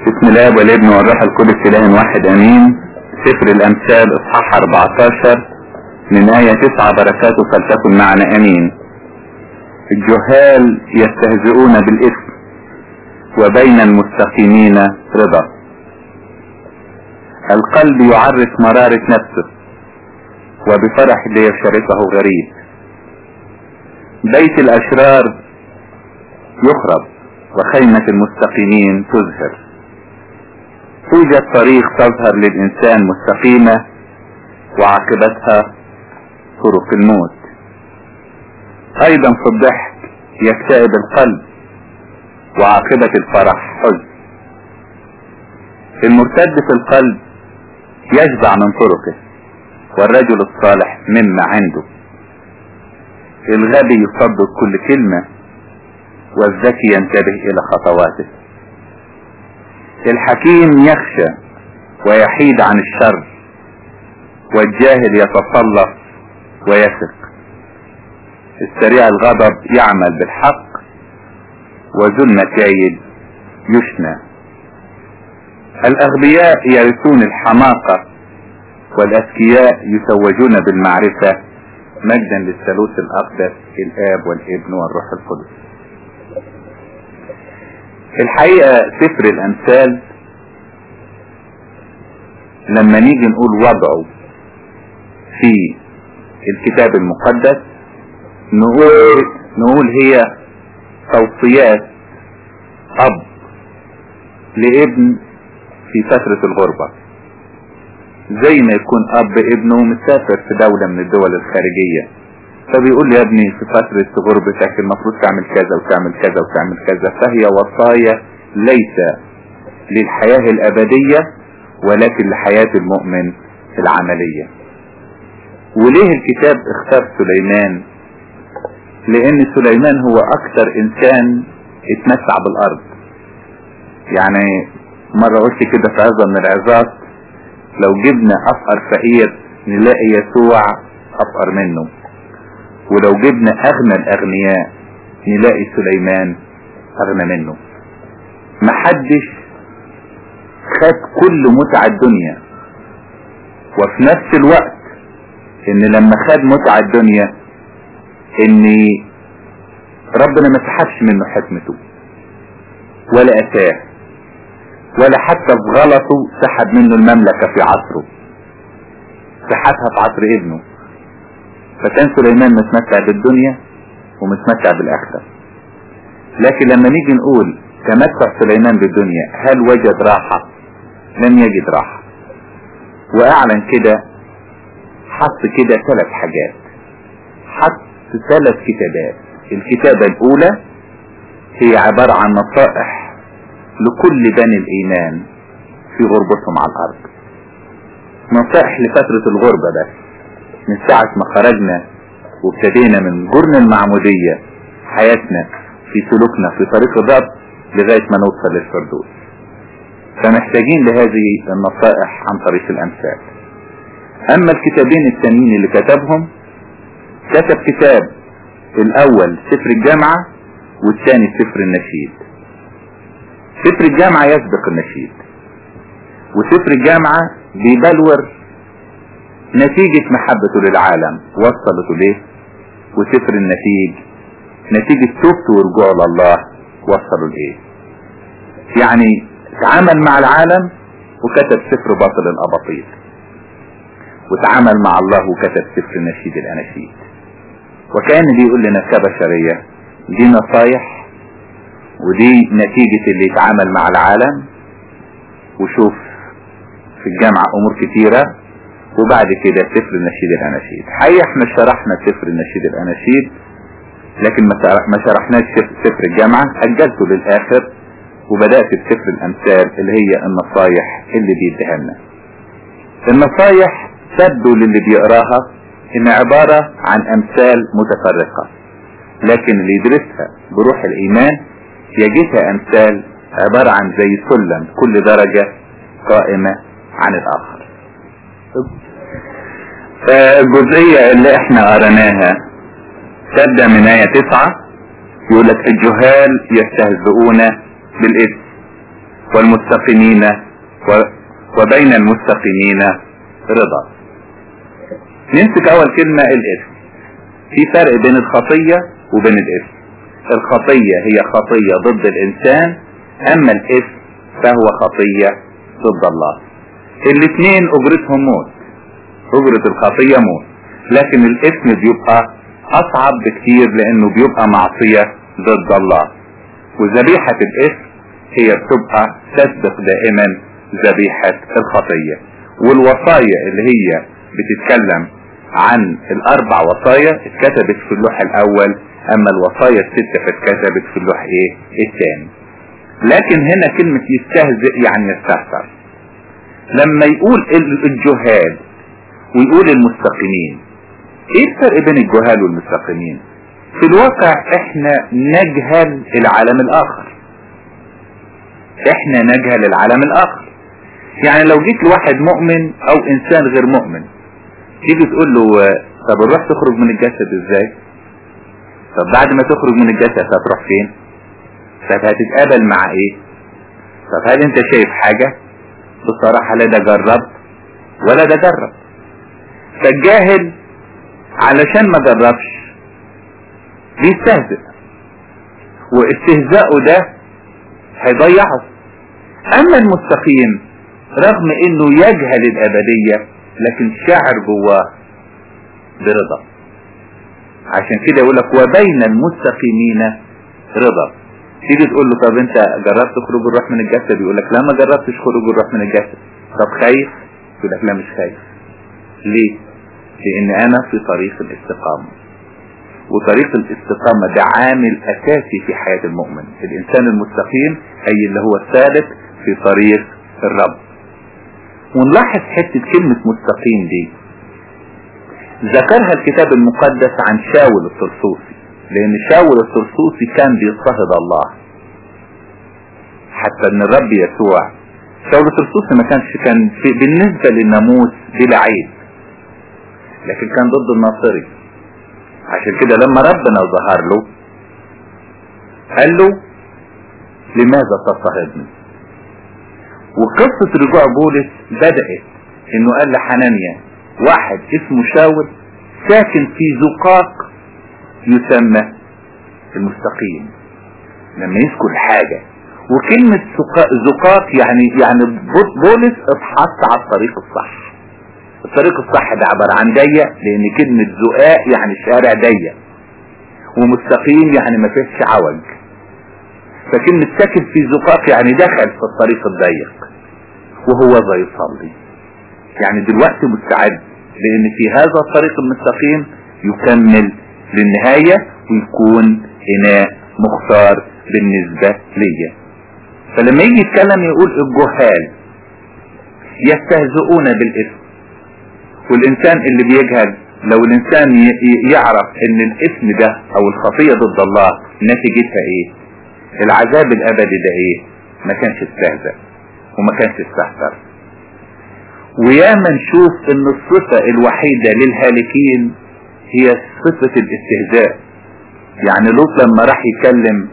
بسم الله والابن والروح القدس اله واحد امين سفر الامثال اصحاح 14 من آية 9 بركاته فلتكن معنا امين الجهال يستهزئون بالاثم وبين المستقيمين رضا القلب يعرف مرارة نفسه وبفرح ليشاركه غريب بيت الاشرار يخرب وخيمة المستقيمين تزهر توجد طريق تظهر للإنسان مستقيمة وعاقبتها طرق الموت أيضا في الضحك يكتئب القلب وعاقبة الفرح حزن المرتد في القلب يشبع من طرقه والرجل الصالح مما عنده الغبي يصدق كل كلمة والذكي ينتبه إلى خطواته الحكيم يخشى ويحيد عن الشر والجاهل يتصلف ويثق السريع الغضب يعمل بالحق وذو النكايد يشنى الأغبياء يرثون الحماقة والأذكياء يتوجون بالمعرفة مجدا للثالوث الأقدس الآب والابن والروح القدس الحقيقة سفر الأمثال لما نيجي نقول وضعه في الكتاب المقدس نقول نقول هي توصيات أب لابن في فترة الغربة زي ما يكون أب ابنه مسافر في دولة من الدول الخارجية فبيقول لي يا ابني في فترة غربتك المفروض تعمل كذا وتعمل كذا وتعمل كذا فهي وصايا ليس للحياة الأبدية ولكن لحياة المؤمن العملية وليه الكتاب اختار سليمان لان سليمان هو اكثر انسان اتمتع بالارض يعني مرة قلت كده في عظة من العظات لو جبنا افقر فقير نلاقي يسوع افقر منه ولو جبنا اغنى الاغنياء نلاقي سليمان اغنى منه محدش خد كل متع الدنيا وفي نفس الوقت ان لما خد متع الدنيا ان ربنا ما سحبش منه حكمته ولا اتاه ولا حتى في غلطه سحب منه المملكة في عصره سحبها في عصر ابنه فكان سليمان متمتع بالدنيا ومتمتع بالاخرة لكن لما نيجي نقول تمتع سليمان بالدنيا هل وجد راحة لم يجد راحة واعلن كده حط كده ثلاث حاجات حط ثلاث كتابات الكتابة الاولى هي عبارة عن نصائح لكل بني الايمان في غربتهم على الارض نصائح لفترة الغربة بس من ساعة ما خرجنا وابتدينا من جرن المعمودية حياتنا في سلوكنا في طريق الرب لغاية ما نوصل للفردوس فمحتاجين لهذه النصائح عن طريق الامثال اما الكتابين التانيين اللي كتبهم كتب كتاب الاول سفر الجامعة والثاني سفر النشيد سفر الجامعة يسبق النشيد وسفر الجامعة بيبلور نتيجة محبته للعالم وصلته ليه وسفر النتيج نتيجة توبته ورجوعه لله وصلوا لايه يعني تعامل مع العالم وكتب سفر باطل الاباطيل وتعامل مع الله وكتب سفر نشيد الاناشيد وكان بيقول لنا كبشرية دي نصايح ودي نتيجة اللي يتعامل مع العالم وشوف في الجامعة امور كتيرة وبعد كده سفر النشيد الاناشيد حقيقة احنا شرحنا سفر النشيد الاناشيد لكن ما شرحناش سفر الجامعة اجلته للاخر وبدأت بسفر الامثال اللي هي النصايح اللي بيديها لنا النصايح تبدو للي بيقراها ان عبارة عن امثال متفرقة لكن اللي يدرسها بروح الايمان يجدها امثال عبارة عن زي سلم كل درجة قائمة عن الاخر فالجزئية اللي احنا قرناها تبدأ من آية تسعة يقول لك الجهال يستهزئون بالإثم والمستقيمين و... وبين المستقيمين رضا نمسك اول كلمة الاسم في فرق بين الخطية وبين الاسم الخطية هي خطية ضد الانسان اما الاسم فهو خطية ضد الله الاثنين اجرتهم موت اجرة الخطية موت لكن الاسم بيبقى اصعب بكتير لانه بيبقى معصية ضد الله وذبيحة الاسم هي بتبقى تسبق دائما ذبيحة الخطية والوصايا اللي هي بتتكلم عن الاربع وصايا اتكتبت في اللوح الاول اما الوصايا الستة فاتكتبت في اللوح ايه الثاني لكن هنا كلمة يستهزئ يعني يستهتر لما يقول الجهال ويقول المستقيمين ايه الفرق بين الجهال والمستقيمين في الواقع احنا نجهل العالم الاخر احنا نجهل العالم الاخر يعني لو جيت لواحد مؤمن او انسان غير مؤمن تيجي تقول له طب الروح تخرج من الجسد ازاي طب بعد ما تخرج من الجسد هتروح فين طب هتتقابل مع ايه طب هل انت شايف حاجة بصراحة لا ده جرب ولا ده جرب فالجاهل علشان ما جربش بيستهزئ واستهزاؤه ده هيضيعه اما المستقيم رغم انه يجهل الابدية لكن شاعر جواه برضا عشان كده يقول لك وبين المستقيمين رضا تيجي تقول له طب انت جربت خروج الروح من الجسد يقول لك لا ما جربتش خروج الروح من الجسد طب خايف يقول لك لا مش خايف ليه لان انا في طريق الاستقامة وطريق الاستقامة ده عامل اساسي في حياة المؤمن الانسان المستقيم اي اللي هو الثابت في طريق الرب ونلاحظ حتة كلمة مستقيم دي ذكرها الكتاب المقدس عن شاول الطرسوسي لان شاول الطرسوسي كان بيضطهد الله حتى ان الرب يسوع شاول الطرسوسي ما كانش كان في بالنسبة للناموس بلا عيب لكن كان ضد الناصري عشان كده لما ربنا ظهر له قال له لماذا تضطهدني وقصة رجوع بولس بدأت انه قال لحنانيا واحد اسمه شاول ساكن في زقاق يسمى المستقيم لما يذكر حاجة وكلمة زقاق يعني يعني بولس اتحط على الطريق الصح الطريق الصح ده عبارة عن ضيق لان كلمة زقاق يعني شارع ضيق ومستقيم يعني ما فيهش عوج فكلمة ساكن في زقاق يعني دخل في الطريق الضيق وهو ذا يصلي يعني دلوقتي مستعد لان في هذا الطريق المستقيم يكمل للنهاية ويكون اناء مختار بالنسبة ليا فلما يجي يتكلم يقول الجهال يستهزئون بالاسم والانسان اللي بيجهل لو الانسان يعرف ان الاسم ده او الخطية ضد الله نتيجتها ايه العذاب الابدي ده ايه ما كانش استهزأ وما كانش استهتر وياما نشوف ان الصفة الوحيدة للهالكين هي صفة الاستهزاء يعني لوط لما راح يكلم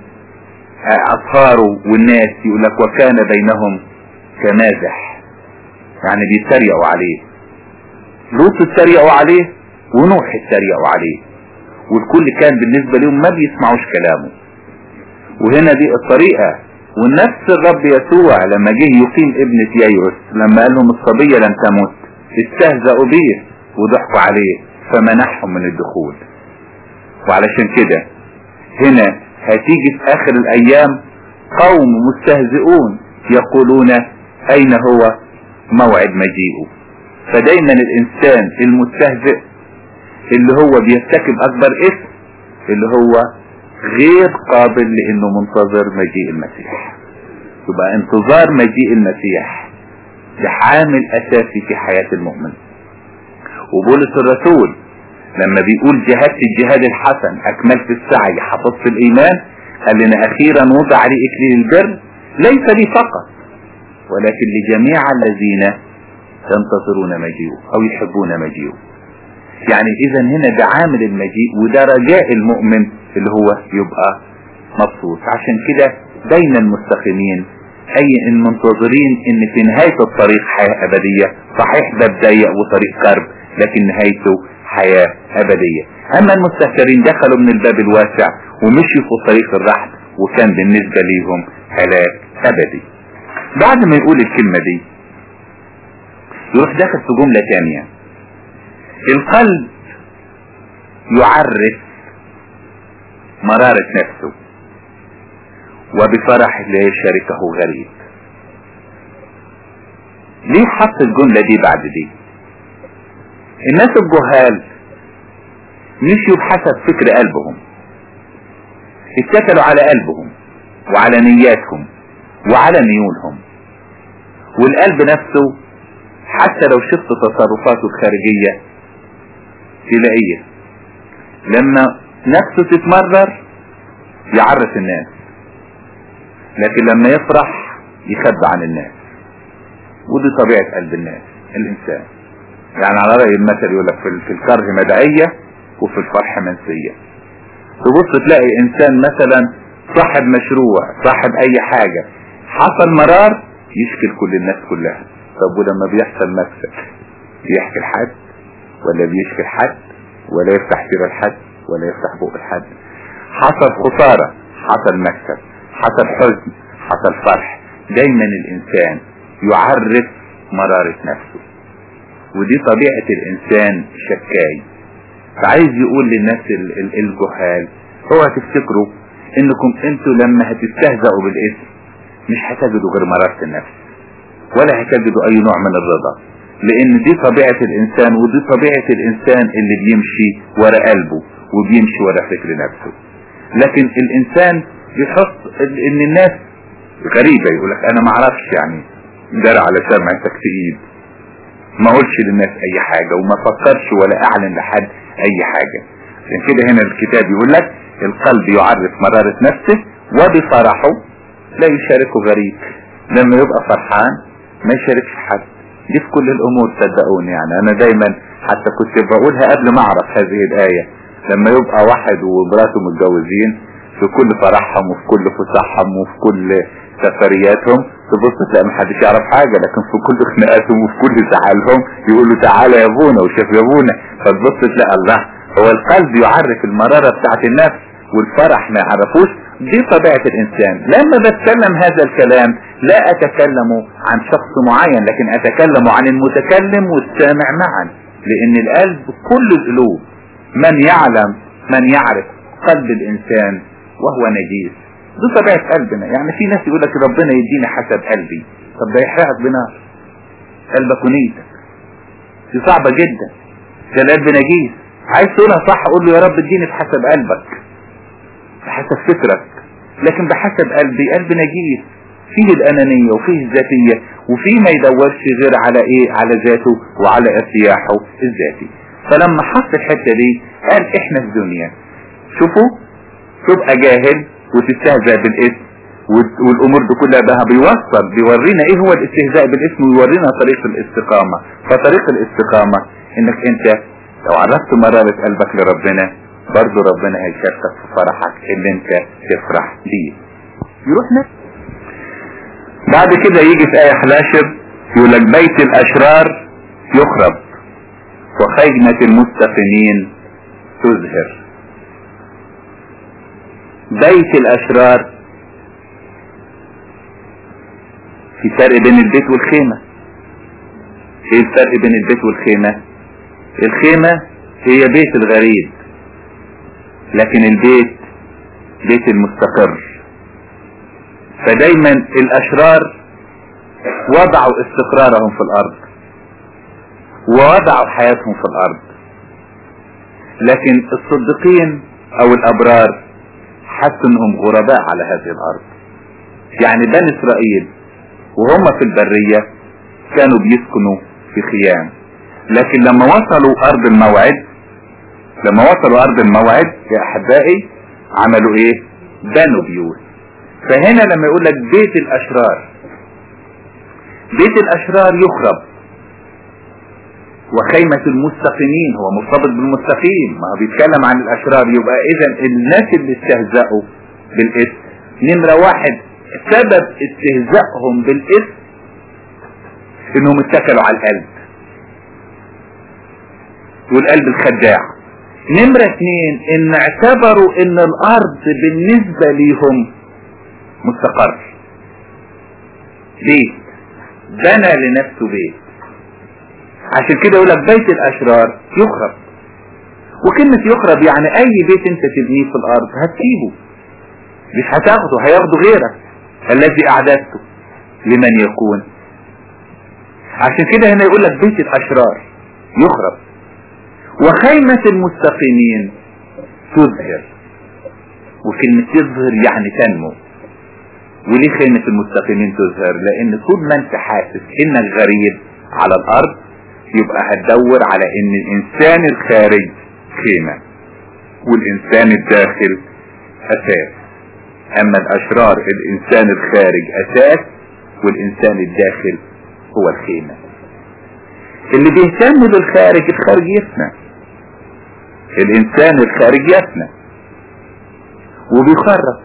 اصهاره والناس يقول لك وكان بينهم كمازح يعني بيتريقوا عليه لوط اتريقوا عليه ونوح اتريقوا عليه والكل كان بالنسبة لهم ما بيسمعوش كلامه وهنا دي الطريقة ونفس الرب يسوع لما جه يقيم ابنة يايروس لما قال لهم الصبية لم تمت استهزأوا به وضحكوا عليه فمنحهم من الدخول وعلشان كده هنا هتيجي في اخر الايام قوم مستهزئون يقولون اين هو موعد مجيئه فدايما الانسان المستهزئ اللي هو بيرتكب اكبر اسم اللي هو غير قابل لانه منتظر مجيء المسيح يبقى انتظار مجيء المسيح ده عامل اساسي في حياة المؤمن وبولس الرسول لما بيقول جهدت الجهاد الحسن اكملت السعي حفظت الايمان قال لنا اخيرا وضع لي اكليل البر ليس لي فقط ولكن لجميع الذين ينتظرون مجيئه او يحبون مجيئه يعني اذا هنا ده عامل المجيء وده رجاء المؤمن اللي هو يبقى مبسوط عشان كده بين المستقيمين اي المنتظرين ان في نهاية الطريق حياة ابدية صحيح ده ضيق وطريق كرب لكن نهايته حياة ابدية اما المستهترين دخلوا من الباب الواسع ومشوا في طريق الرحل وكان بالنسبة ليهم هلاك ابدي بعد ما يقول الكلمة دي يروح داخل في جملة تانية القلب يعرف مرارة نفسه وبفرح لا يشاركه غريب ليه حط الجملة دي بعد دي الناس الجهال مشيوا بحسب فكر قلبهم اتكلوا على قلبهم وعلى نياتهم وعلى ميولهم والقلب نفسه حتى لو شفت تصرفاته الخارجية تلاقيه لما نفسه تتمرر يعرف الناس لكن لما يفرح يخبى عن الناس ودي طبيعة قلب الناس الإنسان يعني على رأي المثل يقول لك في الكره مدعية وفي الفرح منسية تبص تلاقي إنسان مثلا صاحب مشروع صاحب أي حاجة حصل مرار يشكي كل الناس كلها طب ولما بيحصل مكسب بيحكي لحد ولا بيشكي لحد ولا يفتح سيرة لحد ولا يفتح بق لحد حصل خسارة حصل مكسب حصل حزن حصل فرح دايما الانسان يعرف مرارة نفسه ودي طبيعة الانسان شكاي فعايز يقول للناس الجهال هو تفتكروا انكم انتوا لما هتستهزئوا بالاسم مش هتجدوا غير مرارة النفس ولا هتجدوا اي نوع من الرضا لان دي طبيعة الانسان ودي طبيعة الانسان اللي بيمشي ورا قلبه وبيمشي ورا فكر نفسه لكن الانسان بيحط ان الناس غريبة يقولك انا ما اعرفش يعني جرى على سمع تكتئيب ما اقولش للناس اي حاجة وما فكرش ولا اعلن لحد اي حاجة عشان كده هنا الكتاب يقول لك القلب يعرف مرارة نفسه وبفرحه لا يشاركه غريب لما يبقى فرحان ما يشاركش حد دي في كل الامور صدقوني يعني انا دايما حتى كنت بقولها قبل ما اعرف هذه الاية لما يبقى واحد ومراته متجوزين في كل فرحهم وفي كل فسحهم وفي كل سفرياتهم تبص تلاقي محدش يعرف حاجة لكن في كل خناقاتهم وفي كل زعلهم يقولوا تعالى يا ابونا وشاف يا ابونا فتبص تلاقي الله هو القلب يعرف المرارة بتاعت النفس والفرح ما يعرفوش دي طبيعة الانسان لما بتكلم هذا الكلام لا اتكلم عن شخص معين لكن اتكلم عن المتكلم والسامع معا لان القلب كل القلوب من يعلم من يعرف قلب الانسان وهو نجيس دي طبيعة قلبنا يعني في ناس يقول لك ربنا يديني حسب قلبي طب ده يحرقك بنار قلبك ونيتك دي صعبة جدا ده القلب نجيس عايز تقولها صح قول له يا رب اديني بحسب قلبك بحسب فكرك لكن بحسب قلبي قلب نجيس فيه الأنانية وفيه الذاتية وفيه ما يدورش غير على ايه على ذاته وعلى ارتياحه الذاتي فلما حط الحتة دي قال احنا في دنيا شوفوا تبقى جاهل وتستهزأ بالاسم والامور دي كلها بقى بيوصل بيورينا ايه هو الاستهزاء بالاسم ويورينا طريق الاستقامة فطريق الاستقامة انك انت لو عرفت مرارة قلبك لربنا برضو ربنا هيشاركك في فرحك اللي انت تفرح بيه يروح نفس بعد كده يجي في آية 11 يقول لك بيت الأشرار يخرب وخيمة المستقيمين تزهر بيت الأشرار في فرق بين البيت والخيمة ايه الفرق بين البيت والخيمة الخيمة هي بيت الغريب لكن البيت بيت المستقر فدايما الاشرار وضعوا استقرارهم في الارض ووضعوا حياتهم في الارض لكن الصديقين او الابرار حسوا انهم غرباء على هذه الارض يعني بني اسرائيل وهم في البرية كانوا بيسكنوا في خيام لكن لما وصلوا ارض الموعد لما وصلوا ارض الموعد يا احبائي عملوا ايه بنوا بيوت فهنا لما يقول لك بيت الاشرار بيت الاشرار يخرب وخيمة المستقيمين هو مرتبط بالمستقيم ما هو بيتكلم عن الاشرار يبقى اذا الناس اللي استهزأوا بالاسم نمرة واحد سبب استهزائهم بالاسم انهم اتكلوا على القلب والقلب الخداع نمرة اتنين ان اعتبروا ان الارض بالنسبة ليهم مستقر بيت بنى لنفسه بيت عشان كده يقول لك بيت الاشرار يخرب وكلمة يخرب يعني اي بيت انت تبنيه في الارض هتسيبه مش هتاخده هياخده غيرك الذي اعددته لمن يكون عشان كده هنا يقول لك بيت الاشرار يخرب وخيمة المستقيمين تظهر وكلمة تظهر يعني تنمو وليه خيمة المستقيمين تظهر لان طول ما انت حاسس انك غريب على الارض يبقى هتدور على ان الانسان الخارج خيمة والانسان الداخل اساس اما الاشرار الانسان الخارج اساس والانسان الداخل هو الخيمة اللي بيهتم بالخارج الخارج يفنى الانسان الخارج يفنى وبيخرب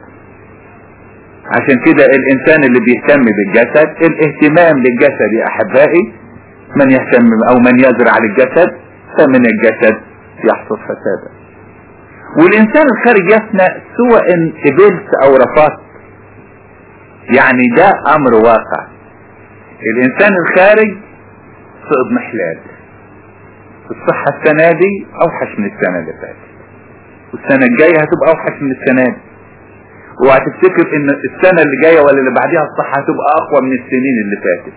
عشان كده الانسان اللي بيهتم بالجسد الاهتمام للجسد يا احبائي من يهتم او من يزرع للجسد فمن الجسد يحصل فسادا والانسان الخارج يفنى سواء قبلت او رفضت يعني ده امر واقع الانسان الخارج في اضمحلال الصحة السنة دي اوحش من السنة اللي فاتت والسنة الجاية هتبقى اوحش من السنة دي وهتفتكر ان السنة اللي جاية ولا اللي بعديها الصحة هتبقى اقوى من السنين اللي فاتت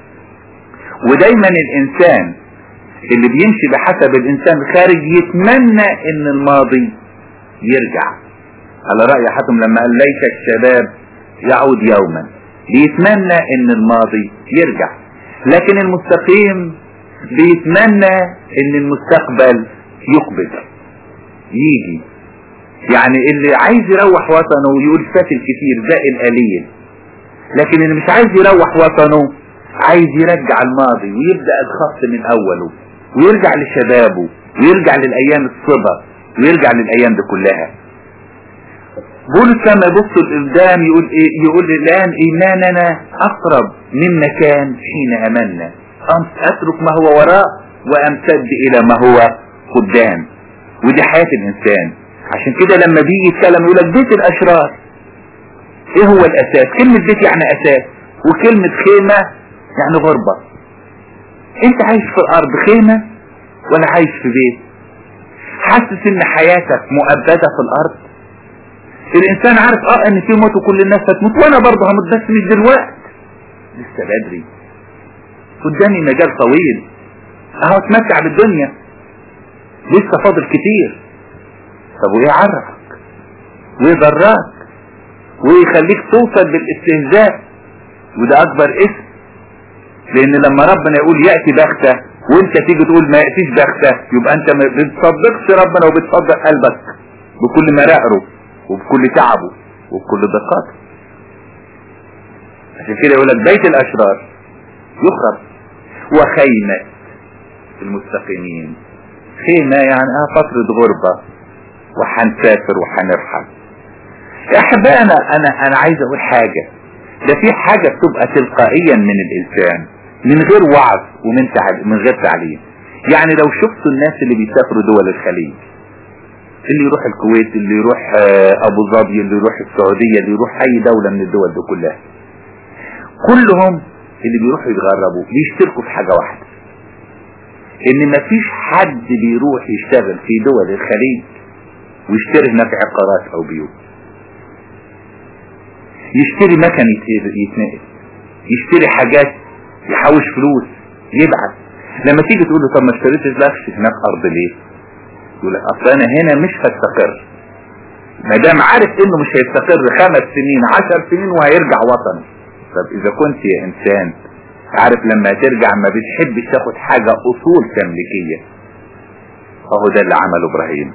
ودايما الانسان اللي بيمشي بحسب الانسان الخارج يتمنى ان الماضي يرجع على رأي حاتم لما قال ليس الشباب يعود يوما بيتمنى ان الماضي يرجع لكن المستقيم بيتمنى ان المستقبل يقبل يجي يعني اللي عايز يروح وطنه ويقول فات الكتير باقي القليل لكن اللي مش عايز يروح وطنه عايز يرجع الماضي ويبدأ الخط من اوله ويرجع لشبابه ويرجع للايام الصبا ويرجع للايام دي كلها بولس لما يبص لقدام يقول ايه يقول الان ايماننا اقرب مما كان حين امنا اترك ما هو وراء وامتد الى ما هو قدام ودي حياة الانسان عشان كده لما بيجي يتكلم يقول لك بيت الاشرار ايه هو الاساس كلمة بيت يعني اساس وكلمة خيمة يعني غربة انت عايش في الارض خيمة ولا عايش في بيت حاسس ان حياتك مؤبدة في الارض الانسان عارف اه ان في موت وكل الناس هتموت وانا برضه هموت بس مش دلوقتي لسه بدري قدامي مجال طويل اهو اتمتع بالدنيا لسه فاضل كتير طب وايه عرفك وايه ضراك وايه يخليك توصل بالاستهزاء وده اكبر اسم لان لما ربنا يقول يأتي بغتة وانت تيجي تقول ما يأتيش بغتة يبقى انت ما بتصدقش ربنا وبتصدق قلبك بكل مرائره وبكل تعبه وبكل دقاته عشان كده يقول لك بيت الاشرار يخرب وخيمة المستقيمين خيمة يعني اه فترة غربة وحنسافر وحنرحل يا احبائي انا انا انا عايز اقول حاجة ده في حاجة بتبقى تلقائيا من الانسان من غير وعظ ومن تعليم من غير تعليم يعني لو شفتوا الناس اللي بيسافروا دول الخليج اللي يروح الكويت اللي يروح ابو ظبي اللي يروح السعودية اللي يروح اي دولة من الدول دي كلها كلهم اللي بيروحوا يتغربوا بيشتركوا في حاجة واحدة ان مفيش حد بيروح يشتغل في دول الخليج ويشتري هناك عقارات او بيوت يشتري مكن يتنقل يشتري حاجات يحوش فلوس يبعث لما تيجي تقول له طب ما اشتريتش لكش هناك ارض ليه يقول لك اصل انا هنا مش هستقر ما دام عارف انه مش هيستقر خمس سنين عشر سنين وهيرجع وطنه طب اذا كنت يا انسان عارف لما ترجع ما بتحبش تاخد حاجة اصول تمليكية اهو ده اللي عمله ابراهيم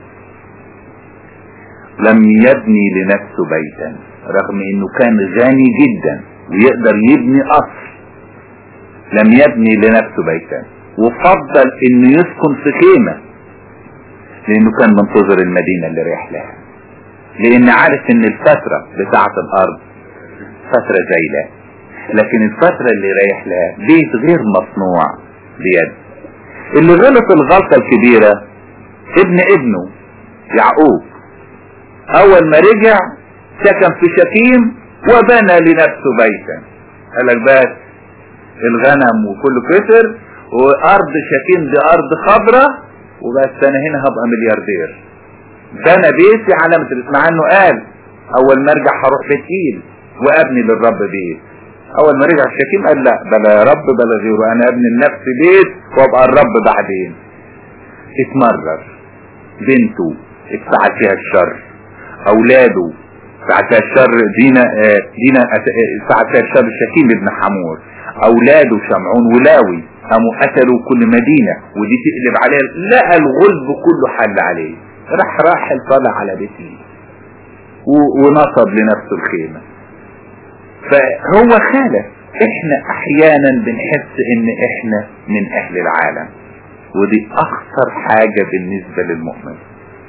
لم يبني لنفسه بيتا رغم انه كان غني جدا ويقدر يبني قصر لم يبني لنفسه بيتا وفضل انه يسكن في خيمة لانه كان منتظر المدينة اللي رايح لها لان عارف ان الفترة بتاعة الارض فترة زايلة لكن الفترة اللي رايح لها بيت غير مصنوع بيد اللي غلط الغلطة الكبيرة ابن ابنه يعقوب اول ما رجع سكن في شكيم وبنى لنفسه بيتا قال لك بس الغنم وكله كسر وارض شكيم دي ارض خضراء وبس انا هنا هبقى ملياردير بنى بيتي علامة مع انه قال اول ما ارجع هروح بيت ايل وابني للرب بيت اول ما رجع شكيم قال لا بلا يا رب بلا غيره انا ابني لنفسي بيت وابقى الرب بعدين اتمرر بنته اتفعل فيها الشر اولاده اتفعل فيها الشر دينا آه دينا اتفعل فيها الشر شكيم ابن حمور اولاده شمعون ولاوي قاموا قتلوا كل مدينة ودي تقلب عليها لقى الغلب كله حل عليه راح راحل طالع على بيته ونصب لنفسه الخيمة فهو خالف احنا احيانا بنحس ان احنا من اهل العالم ودي اخطر حاجة بالنسبة للمؤمن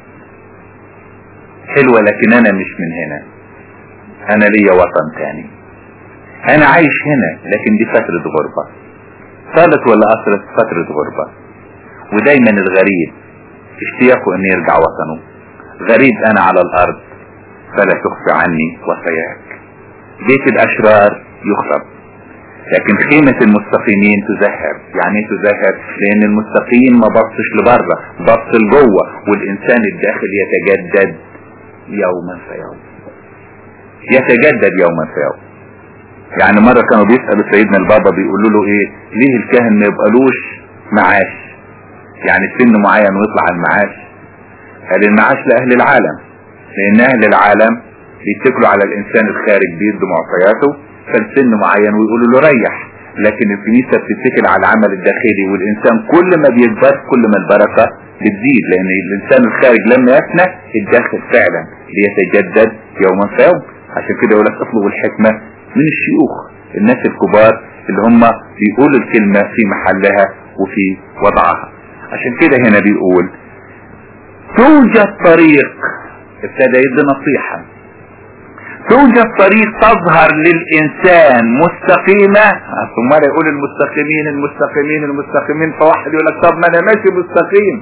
حلوة لكن انا مش من هنا انا ليا وطن تاني انا عايش هنا لكن دي فترة غربة صارت ولا اثرت فترة غربة ودايما الغريب اشتياقه ان يرجع وطنه غريب انا على الارض فلا تخفي عني وصاياك بيت الاشرار يخرب لكن خيمة المستقيمين تزهر يعني تزهر لان المستقيم ما بصش لبره بص لجوه والانسان الداخل يتجدد يوما فيوم يتجدد يوما فيوم يعني مرة كانوا بيسألوا سيدنا البابا بيقولوا له ايه ليه الكاهن ما يبقالوش معاش يعني سن معين ويطلع المعاش قال المعاش لأهل العالم لأن أهل العالم بيتكلوا على الإنسان الخارج بيدوا معطياته فالسن معين ويقولوا له ريح لكن الكنيسة بتتكل على العمل الداخلي والإنسان كل ما بيكبر كل ما البركة بتزيد لأن الإنسان الخارج لما يفنى الداخل فعلا بيتجدد يوما فيوم عشان كده يقول لك اطلبوا الحكمة من الشيوخ الناس الكبار اللي هم بيقولوا الكلمة في محلها وفي وضعها عشان كده هنا بيقول توجد طريق ابتدى يدي نصيحة توجد طريق تظهر للإنسان مستقيمة ثم يقول المستقيمين المستقيمين المستقيمين فواحد يقول لك طب ما أنا ماشي مستقيم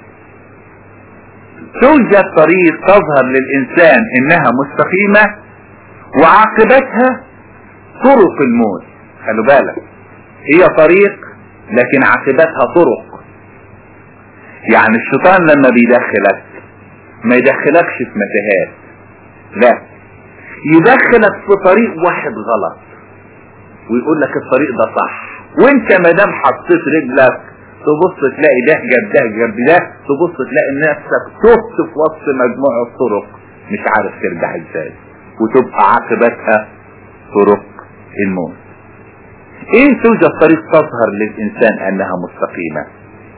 توجد طريق تظهر للإنسان إنها مستقيمة وعاقبتها طرق الموت خلوا بالك هي طريق لكن عاقبتها طرق يعني الشيطان لما بيدخلك ما يدخلكش في متاهات لا يدخلك في طريق واحد غلط ويقول لك الطريق ده صح وانت ما دام حطيت رجلك تبص تلاقي ده جنب ده جنب ده تبص تلاقي نفسك تهت في وسط مجموعة طرق مش عارف ترجع ازاي وتبقى عاقبتها طرق الموت ايه توجد طريق تظهر للانسان انها مستقيمة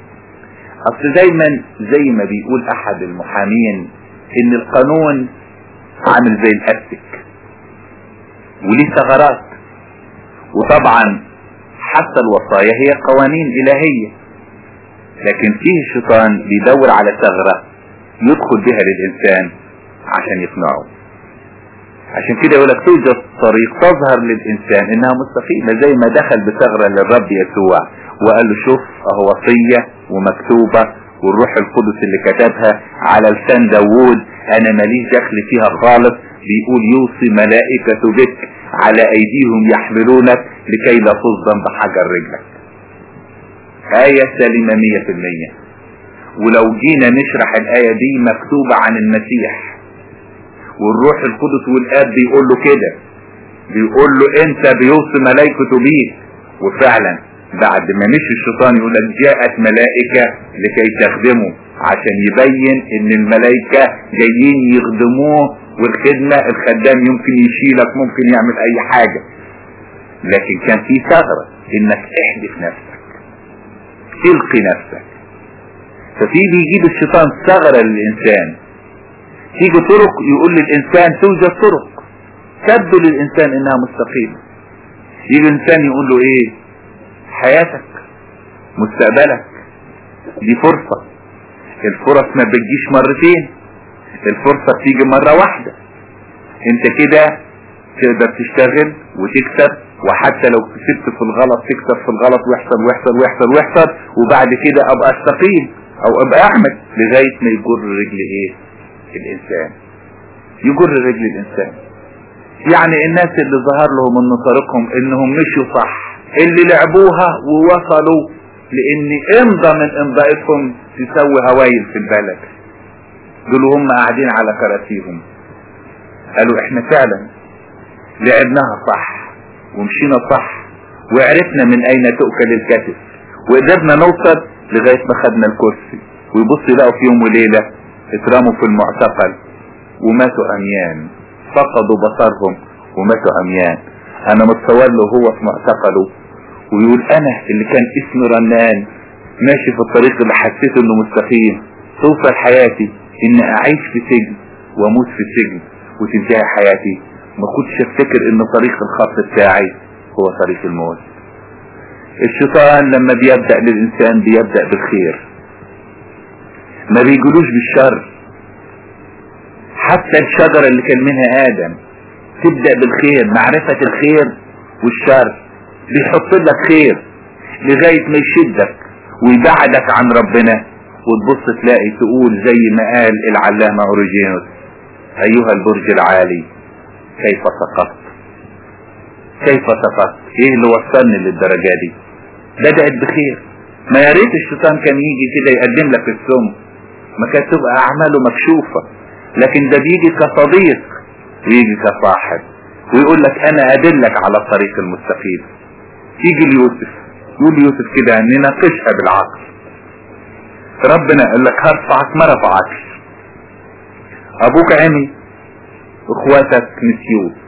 اصل دايما زي ما بيقول احد المحامين ان القانون عامل زي الاستك وليه ثغرات وطبعا حتى الوصايا هي قوانين الهية لكن فيه الشيطان بيدور على ثغرة يدخل بها للانسان عشان يقنعه عشان كده يقول لك توجد طريق تظهر للإنسان إنها مستقيمة زي ما دخل بثغرة للرب يسوع وقال له شوف أهو وصية ومكتوبة والروح القدس اللي كتبها على لسان داوود أنا ماليش دخل فيها خالص بيقول يوصي ملائكة بك على أيديهم يحملونك لكي لا تصدم بحجر رجلك آية سليمة مية في المية ولو جينا نشرح الآية دي مكتوبة عن المسيح والروح القدس والاب بيقول له كده بيقول له انت بيوصي ملائكته بيك وفعلا بعد ما مشي الشيطان يقول لك جاءت ملائكة لكي تخدمه عشان يبين ان الملائكة جايين يخدموه والخدمة الخدام يمكن يشيلك ممكن يعمل اي حاجة لكن كان في ثغرة انك احدث نفسك تلقي نفسك ففي بيجيب الشيطان ثغرة للانسان تيجي طرق يقول للإنسان توجد طرق تبدو للإنسان إنها مستقيمة يجي الإنسان يقول له إيه حياتك مستقبلك دي فرصة الفرص ما بتجيش مرتين الفرصة بتيجي مرة واحدة انت كده تقدر تشتغل وتكسب وحتى لو كسبت في الغلط تكسب في الغلط ويحصل ويحصل ويحصل ويحصل وبعد كده ابقى استقيم او ابقى احمد لغاية ما يجر رجل ايه الانسان يجر رجل الانسان يعني الناس اللي ظهر لهم ان طريقهم انهم مشوا صح اللي لعبوها ووصلوا لان امضى من امضائتهم تسوي هوايل في البلد دول هم قاعدين على كراسيهم قالوا احنا فعلا لعبناها صح ومشينا صح وعرفنا من اين تؤكل الكتف وقدرنا نوصل لغاية ما خدنا الكرسي ويبص يلاقوا في يوم وليلة اترموا في المعتقل وماتوا اميان فقدوا بصرهم وماتوا اميان انا متصور له هو في معتقله ويقول انا اللي كان اسمي رنان ماشي في الطريق اللي حسيت انه مستقيم توصل حياتي ان اعيش في سجن واموت في سجن وتنتهي حياتي ما كنتش افتكر ان طريق الخط بتاعي هو طريق الموت الشيطان لما بيبدأ للإنسان بيبدأ بالخير ما بيجلوش بالشر حتى الشجرة اللي كان منها آدم تبدأ بالخير معرفة الخير والشر بيحط لك خير لغاية ما يشدك ويبعدك عن ربنا وتبص تلاقي تقول زي ما قال العلامة أوريجينوس أيها البرج العالي كيف سقطت كيف سقطت ايه اللي وصلني للدرجة دي بدأت بخير ما يا ريت الشيطان كان يجي كده يقدم لك السم ما كانت تبقى اعماله مكشوفة لكن ده بيجي كصديق ويجي كصاحب ويقول لك انا ادلك على الطريق المستقيم يجي ليوسف يقول ليوسف كده نناقشها بالعقل ربنا قال لك هرفعك ما رفعكش ابوك عمي اخواتك نسيوك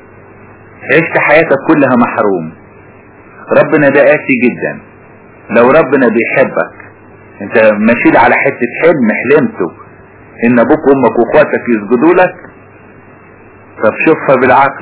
عشت حياتك كلها محروم ربنا ده قاسي جدا لو ربنا بيحبك انت ماشي على حتة حلم حلمته ان ابوك وامك واخواتك يسجدوا لك طب شوفها بالعقل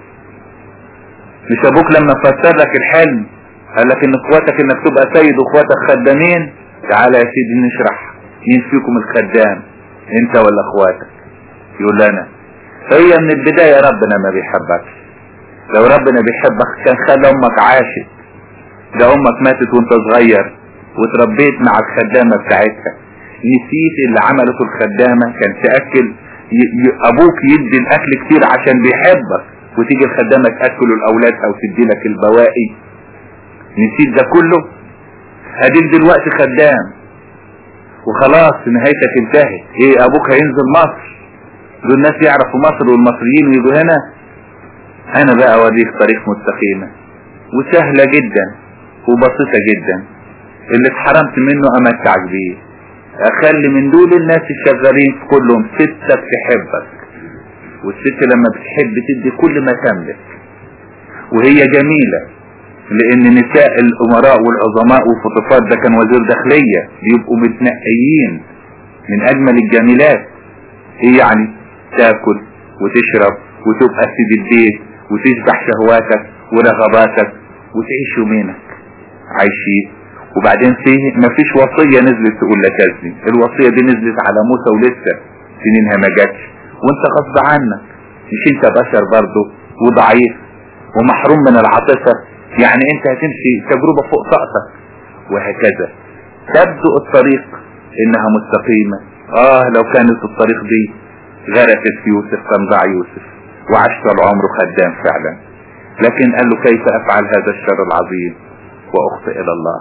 مش ابوك لما فسر لك الحلم قال لك ان اخواتك انك تبقى سيد واخواتك خدامين تعالى يا سيدي نشرح مين فيكم الخدام انت ولا اخواتك يقول انا هي من البداية ربنا ما بيحبكش لو ربنا بيحبك كان خلى امك عاشت ده امك ماتت وانت صغير وتربيت مع الخدامة بتاعتها نسيت اللي عملته الخدامة كان تأكل ي... ي... ابوك يدي الاكل كتير عشان بيحبك وتيجي الخدامة تأكل الاولاد او تدي لك البواقي نسيت ده كله اديك دلوقتي خدام وخلاص نهايتك انتهت ايه ابوك هينزل مصر دول الناس يعرفوا مصر والمصريين ويجوا هنا انا بقى اوريك طريق مستقيمة وسهلة جدا وبسيطة جدا اللي اتحرمت منه امتعك بيه اخلي من دول الناس الشغالين في كلهم ستة تحبك والست لما بتحب تدي كل ما تملك وهي جميلة لان نساء الامراء والعظماء وفطفات ده كان وزير داخلية بيبقوا متنقيين من اجمل الجميلات هي يعني تاكل وتشرب وتبقى سيد البيت وتشبع شهواتك ورغباتك وتعيش يومينك عايشين وبعدين فيه مفيش وصية نزلت تقول لك ازني الوصية دي نزلت على موسى ولسه سنينها ما جاتش وانت غصب عنك مش انت بشر برضه وضعيف ومحروم من العاطفة يعني انت هتمشي تجربة فوق طاقتك وهكذا تبدو الطريق انها مستقيمة اه لو كانت الطريق دي غرست في يوسف كان ضاع يوسف وعاش طول عمره خدام فعلا لكن قال له كيف افعل هذا الشر العظيم واخطئ الى الله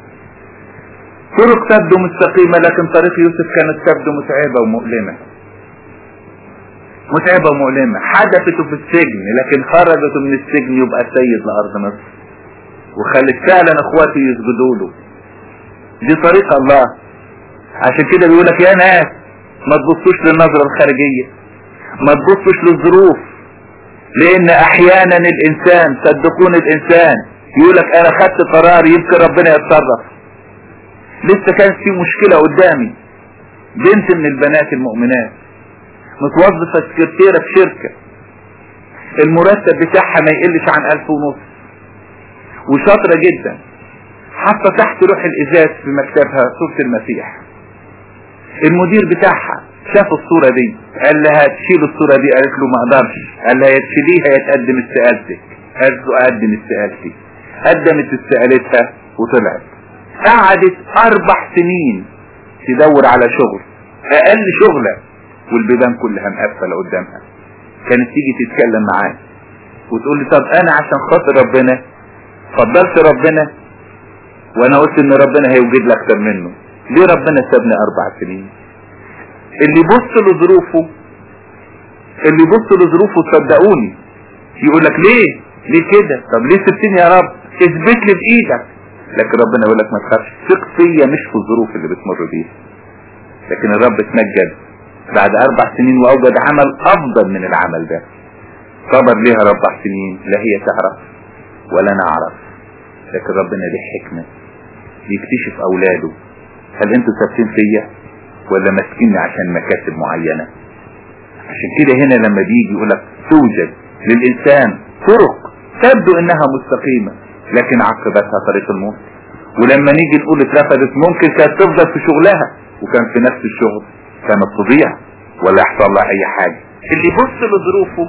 طرق تبدو مستقيمة لكن طريق يوسف كانت تبدو متعبة ومؤلمة متعبة ومؤلمة حدثته في السجن لكن خرجته من السجن يبقى سيد لأرض مصر وخلت فعلا اخواتي يسجدوا له دي طريقة الله عشان كده بيقولك يا ناس ما تبصوش للنظرة الخارجية ما تبصوش للظروف لان احيانا الانسان صدقون الانسان يقولك انا خدت قرار يمكن ربنا يتصرف لسه كانت في مشكلة قدامي بنت من البنات المؤمنات متوظفة سكرتيرة في شركة المرتب بتاعها ما يقلش عن الف ونص وشاطرة جدا حاطة تحت روح الازاز في مكتبها صورة المسيح المدير بتاعها شاف الصورة دي قال لها تشيل الصورة دي قالت له ما اقدرش قال لها يا تشيليها يا تقدم استقالتك قالت له اقدم استقالتي قدمت استقالتها وطلعت قعدت اربع سنين تدور على شغل اقل شغلة والبيبان كلها مقفلة قدامها كانت تيجي تتكلم معاه وتقول لي طب انا عشان خاطر ربنا فضلت ربنا وانا قلت ان ربنا هيوجد لي اكتر منه ليه ربنا سابني اربع سنين اللي يبص لظروفه اللي يبص لظروفه صدقوني يقول لك ليه ليه كده طب ليه سبتني يا رب اثبت لي بايدك لكن ربنا يقول لك ما تخافش ثق فيا مش في الظروف اللي بتمر بيها لكن الرب اتمجد بعد اربع سنين واوجد عمل افضل من العمل ده صبر ليها اربع سنين لا هي تعرف ولا انا اعرف لكن ربنا ليه حكمة يكتشف اولاده هل انتوا ثابتين فيا ولا ماسكيني عشان مكاسب معينة عشان كده هنا لما بيجي يقولك توجد للانسان طرق تبدو انها مستقيمة لكن عقبتها طريق الموت ولما نيجي نقول اترفضت ممكن كانت تفضل في شغلها وكان في نفس الشغل كانت تضيع ولا يحصل لها اي حاجة اللي يبص لظروفه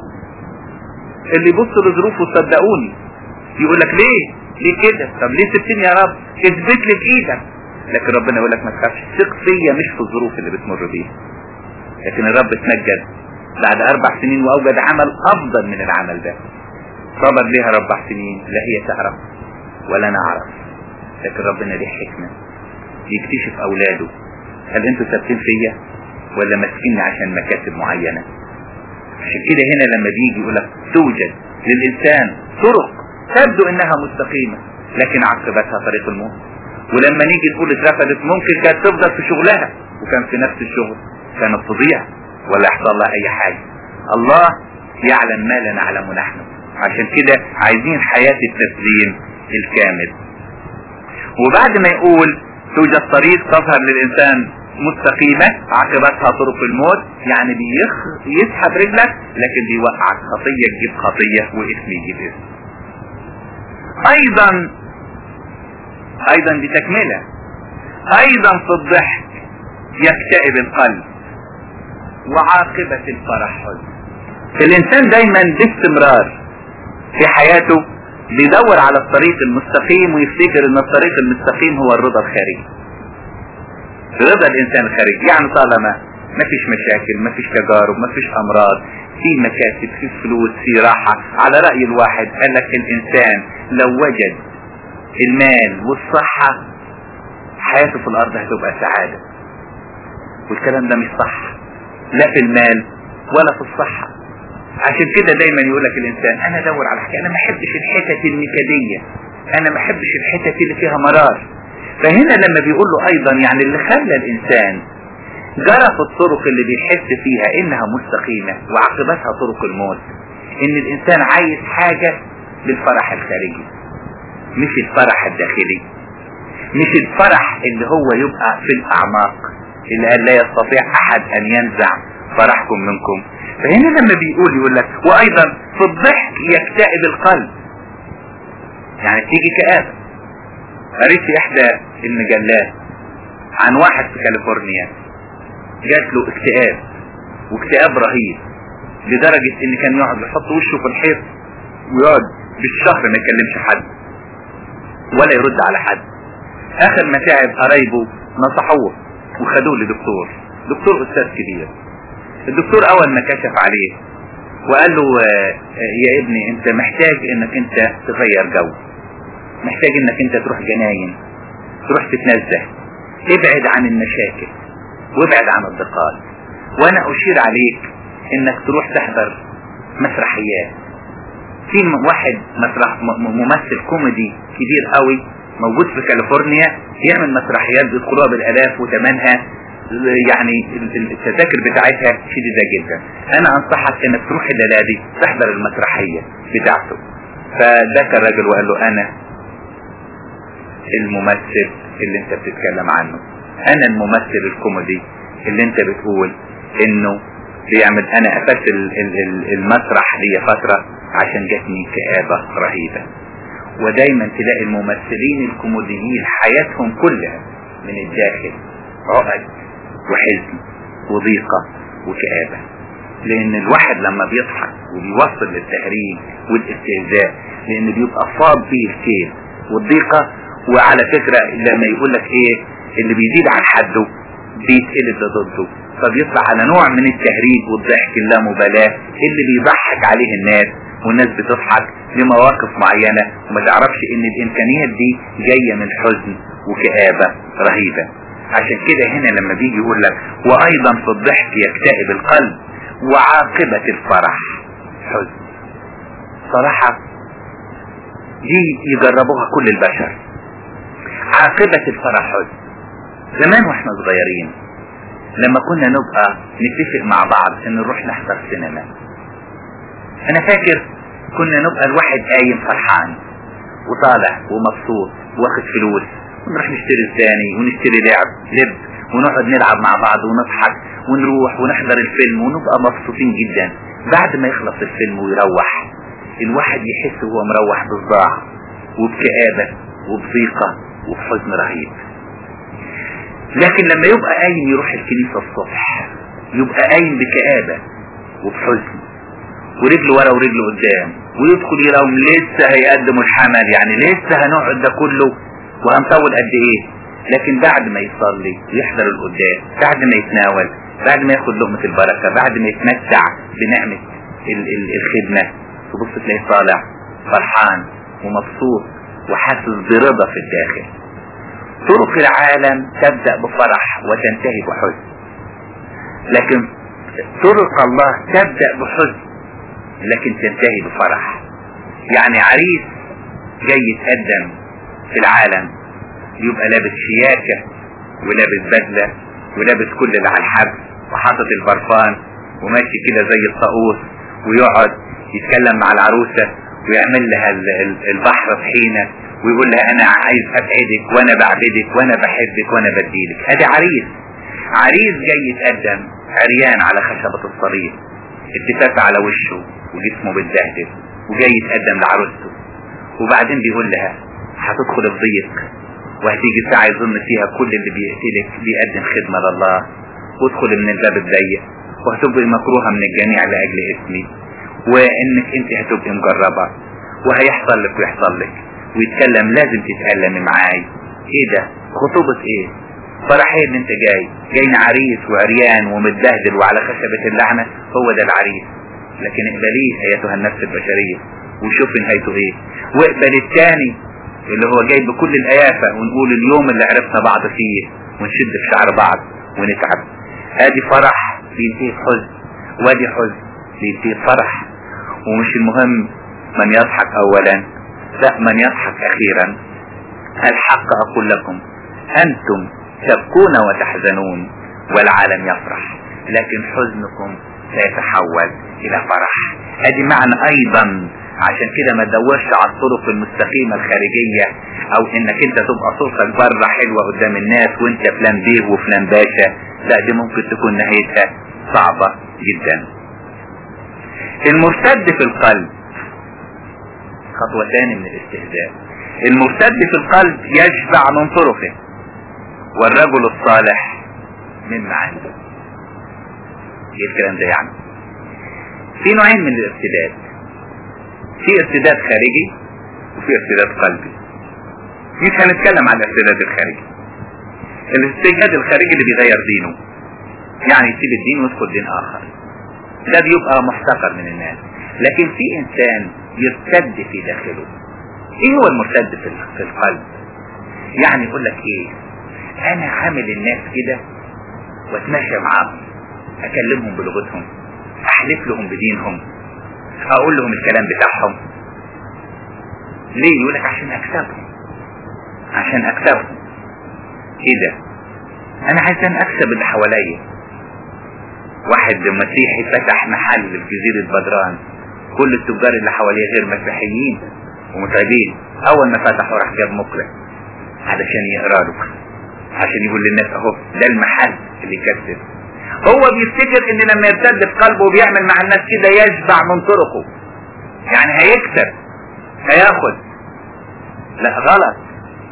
اللي يبص لظروفه صدقوني يقول لك ليه ليه كده طب ليه سبتني يا رب اثبت لي بايدك لكن ربنا يقول لك ما تخافش ثق فيا مش في الظروف اللي بتمر بيها لكن الرب اتمجد بعد اربع سنين واوجد عمل افضل من العمل ده صبر ليها اربع سنين لا هي تعرف ولا انا اعرف لكن ربنا ليه حكمة يكتشف اولاده هل انتوا ثابتين فيا ولا ماسكيني عشان مكاسب معينة عشان كده هنا لما بيجي يقول لك توجد للانسان طرق تبدو انها مستقيمة لكن عقبتها طريق الموت ولما نيجي نقول اترفضت ممكن كانت تفضل في شغلها وكان في نفس الشغل كانت تضيع ولا يحصل لها اي حاجة الله يعلم ما لا نعلمه نحن عشان كده عايزين حياة التسليم الكامل وبعد ما يقول توجد طريق تظهر للإنسان مستقيمة عاقبتها طرق الموت يعني بيخ يسحب رجلك لكن بيوقعك خطية تجيب خطية واسم يجيب اسم ايضا ايضا بتكملة ايضا في الضحك يكتئب القلب وعاقبة الفرح حزن الانسان دايما باستمرار في حياته بيدور على الطريق المستقيم ويفتكر ان الطريق المستقيم هو الرضا الخارجي رضا الانسان الخارجي يعني طالما ما فيش مشاكل ما فيش تجارب ما فيش امراض في مكاسب في فلوس في راحة على رأي الواحد قال لك الانسان لو وجد المال والصحة حياته في الارض هتبقى سعادة والكلام ده مش صح لا في المال ولا في الصحة عشان كده دايما يقول لك الانسان انا ادور على حاجة انا ما احبش الحتت النكدية انا ما احبش الحتت اللي فيها مرار فهنا لما بيقول له ايضا يعني اللي خلى الانسان جرى في الطرق اللي بيحس فيها انها مستقيمة وعاقبتها طرق الموت ان الانسان عايز حاجة للفرح الخارجي مش الفرح الداخلي مش الفرح اللي هو يبقى في الاعماق اللي قال لا يستطيع احد ان ينزع فرحكم منكم فهنا لما بيقول يقول لك وايضا في الضحك يكتئب القلب يعني تيجي كآبة قريت في احدى المجلات عن واحد في كاليفورنيا جات له اكتئاب واكتئاب رهيب لدرجة ان كان يقعد يحط وشه في الحيط ويقعد بالشهر ما يكلمش حد ولا يرد على حد اخر ما تعب قرايبه نصحوه وخدوه لدكتور دكتور استاذ كبير الدكتور اول ما كشف عليه وقال له يا ابني انت محتاج انك انت تغير جو محتاج انك انت تروح جناين تروح تتنزه ابعد عن المشاكل وابعد عن الضغط وانا اشير عليك انك تروح تحضر مسرحيات في واحد مسرح ممثل كوميدي كبير قوي موجود في كاليفورنيا يعمل مسرحيات بيدخلوها بالالاف وثمنها يعني التذاكر بتاعتها شديدة جدا انا انصحك انك تروح الليلة دي تحضر المسرحية بتاعته فذاك الراجل وقال له انا الممثل اللي انت بتتكلم عنه انا الممثل الكوميدي اللي انت بتقول انه بيعمل انا قفلت المسرح لي فترة عشان جاتني كآبة رهيبة ودايما تلاقي الممثلين الكوميديين حياتهم كلها من الداخل عقد وحزن وضيقة وكآبة لان الواحد لما بيضحك وبيوصل للتهريج والاستهزاء لان بيبقى فاض فيه الكيل والضيقة وعلى فكرة لما يقول لك ايه اللي بيزيد عن حده بيتقلب ضده فبيطلع على نوع من التهريج والضحك اللامبالاة اللي بيضحك عليه الناس والناس بتضحك لمواقف معينة وما تعرفش ان الامكانيات دي جاية من حزن وكآبة رهيبة عشان كده هنا لما بيجي يقول لك وايضا في الضحك يكتئب القلب وعاقبة الفرح حزن صراحة دي يجربوها كل البشر عاقبة الفرح حزن زمان واحنا صغيرين لما كنا نبقى نتفق مع بعض ان نروح نحضر سينما انا فاكر كنا نبقى الواحد قايم فرحان وطالع ومبسوط واخد فلوس ونروح نشتري الثاني ونشتري لعب لب ونقعد نلعب مع بعض ونضحك ونروح ونحضر الفيلم ونبقى مبسوطين جدا بعد ما يخلص الفيلم ويروح الواحد يحس وهو مروح بصداع وبكآبة وبضيقة وبحزن رهيب لكن لما يبقى قايم يروح الكنيسة الصبح يبقى قايم بكآبة وبحزن ورجله ورا ورجله قدام ويدخل يلاقيهم لسه هيقدموا الحمل يعني لسه هنقعد ده كله وهنطول قد ايه لكن بعد ما يصلي ويحضر القدام بعد ما يتناول بعد ما ياخد لقمة البركة بعد ما يتمتع بنعمة ال ال الخدمة تبص تلاقيه طالع فرحان ومبسوط وحاسس برضا في الداخل طرق العالم تبدأ بفرح وتنتهي بحزن لكن طرق الله تبدأ بحزن لكن تنتهي بفرح يعني عريس جاي يتقدم في العالم يبقى لابس شياكة ولابس بدلة ولابس كل اللي على الحبل وحاطط البرفان وماشي كده زي الطاووس ويقعد يتكلم مع العروسة ويعمل لها البحر طحينة ويقول لها انا عايز ابعدك وانا بعبدك وانا بحبك وانا بديلك ادي عريس عريس جاي يتقدم عريان على خشبة الصليب التفاف على وشه وجسمه بتبهدل وجاي يتقدم لعروسته وبعدين بيقول لها هتدخل الضيق وهتيجي ساعة يظن فيها كل اللي بيقتلك بيقدم خدمة لله وادخل من الباب الضيق وهتبقي مكروهة من الجميع لأجل اسمي وانك انت هتبقي مجربة وهيحصل لك ويحصل لك ويتكلم لازم تتألمي معاي ايه ده خطوبة ايه فرحين ان انت جاي جاينا عريس وعريان ومتبهدل وعلى خشبة اللعنة هو ده العريس لكن اقبليه ايتها النفس البشرية وشوف نهايته ايه واقبل الثاني اللي هو جاي بكل الآيافة ونقول اليوم اللي عرفنا بعض فيه ونشد في شعر بعض ونتعب ادي فرح بينتهي بحزن وادي حزن بينتهي بفرح ومش المهم من يضحك اولا لا من يضحك اخيرا الحق اقول لكم انتم تبكون وتحزنون والعالم يفرح لكن حزنكم سيتحول الى فرح ادي معنى ايضا عشان كده ما تدورش على الطرق المستقيمة الخارجية او انك انت تبقى صورتك بره حلوة قدام الناس وانت فلان بيه وفلان باشا لا دي ممكن تكون نهايتها صعبة جدا المرتد في القلب خطوة ثانية من الاستهزاء المرتد في القلب يشبع من طرقه والرجل الصالح مما عنده ايه الكلام ده يعني في نوعين من الارتداد في ارتداد خارجي وفي ارتداد قلبي مش هنتكلم عن الارتداد الخارجي الارتداد الخارجي اللي بيغير دينه يعني يسيب الدين ويدخل دين اخر ده بيبقى محتقر من الناس لكن في انسان يرتد في داخله ايه هو المرتد في القلب يعني يقول لك ايه انا عامل الناس كده واتماشى معاهم اكلمهم بلغتهم احلف لهم بدينهم اقول لهم الكلام بتاعهم ليه يقول لك عشان اكسبهم عشان اكسبهم ايه ده انا عايز اكسب اللي حواليا واحد مسيحي فتح محل في جزيرة بدران كل التجار اللي حواليه غير مسيحيين ومتعبين اول ما فتحوا راح جاب مقرئ علشان يقرا له عشان يقول للناس اهو ده المحل اللي يكسب هو بيفتكر ان لما يرتد في قلبه وبيعمل مع الناس كده يشبع من طرقه يعني هيكسب هياخد لا غلط